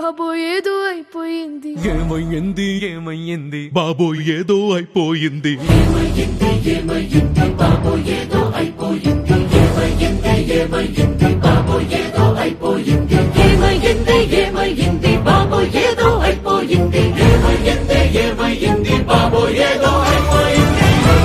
బాబో ఏదో అయిపోయింది ఏమయ్యింది ఏమయ్యింది బాబు ఏదో అయిపోయింది ఏమైంది ఏమైంది బాబో ఏదో అయిపోయింది ఏమైంది ఏమైంది బాబో ఏదో అయిపోయింది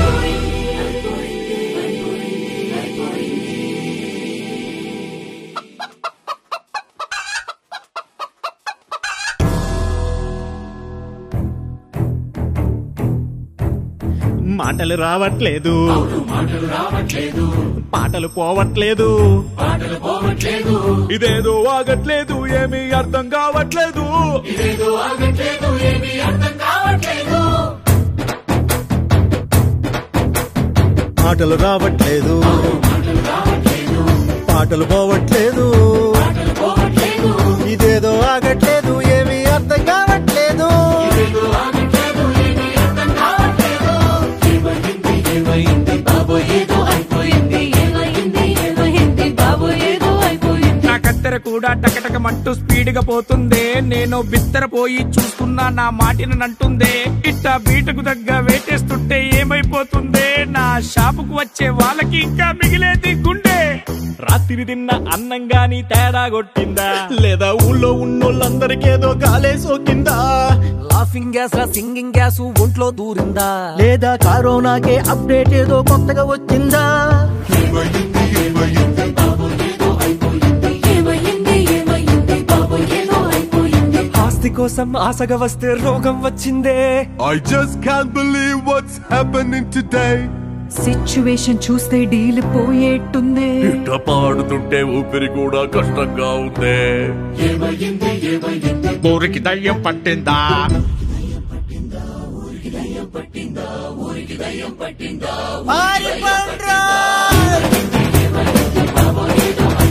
మాటలు రావట్లేదు పాటలు పోవట్లేదు ఇదేదో ఆగట్లేదు ఏమీ అర్థం కావట్లేదు మాటలు రావట్లేదు పాటలు పోవట్లేదు ఇదేదో ఆగట్లేదు ఏమీ అర్థం కావట్లేదు అయిపోయింది ఏమైంది ఏమైంది బాబో ఏదో అయిపోయింది నా కత్తెర కూడా టకటకమంటూ స్పీడ్ గా పోతుందే నేను బిత్తర పోయి చూసుకున్నా నా మాటిని నంటుందే ఇట్ట బీటకు దగ్గ వేటేస్తుంటే ఏమైపోతుందే నా షాపుకు వచ్చే వాళ్ళకి ఇంకా మిగిలేది గుండె రాత్రి తిన్న అన్నం గాని తేడా కొట్టిందా లేదా ఊళ్ళో ఉన్నోళ్ళందరికేదో గాలే సోకిందా లాఫింగ్ గ్యాస్ లా సింగింగ్ గ్యాస్ ఒంట్లో దూరిందా లేదా కరోనాకే అప్డేట్ ఏదో కొత్తగా వచ్చిందా ఏమైంది ఏమైంది బాబో ఏదో అయిపోయింది ఆస్తి కోసం ఆశగా వస్తే రోగం వచ్చిందే I just can't believe what's happening today. Situation చూస్తే డీల్ పోయేట్టుంది ఇట్ట పాడుతుంటే ఊపిరి కూడా కష్టంగా ఉందే ఊరికి దయ్యం పట్టిందా పారిపోండ్రా!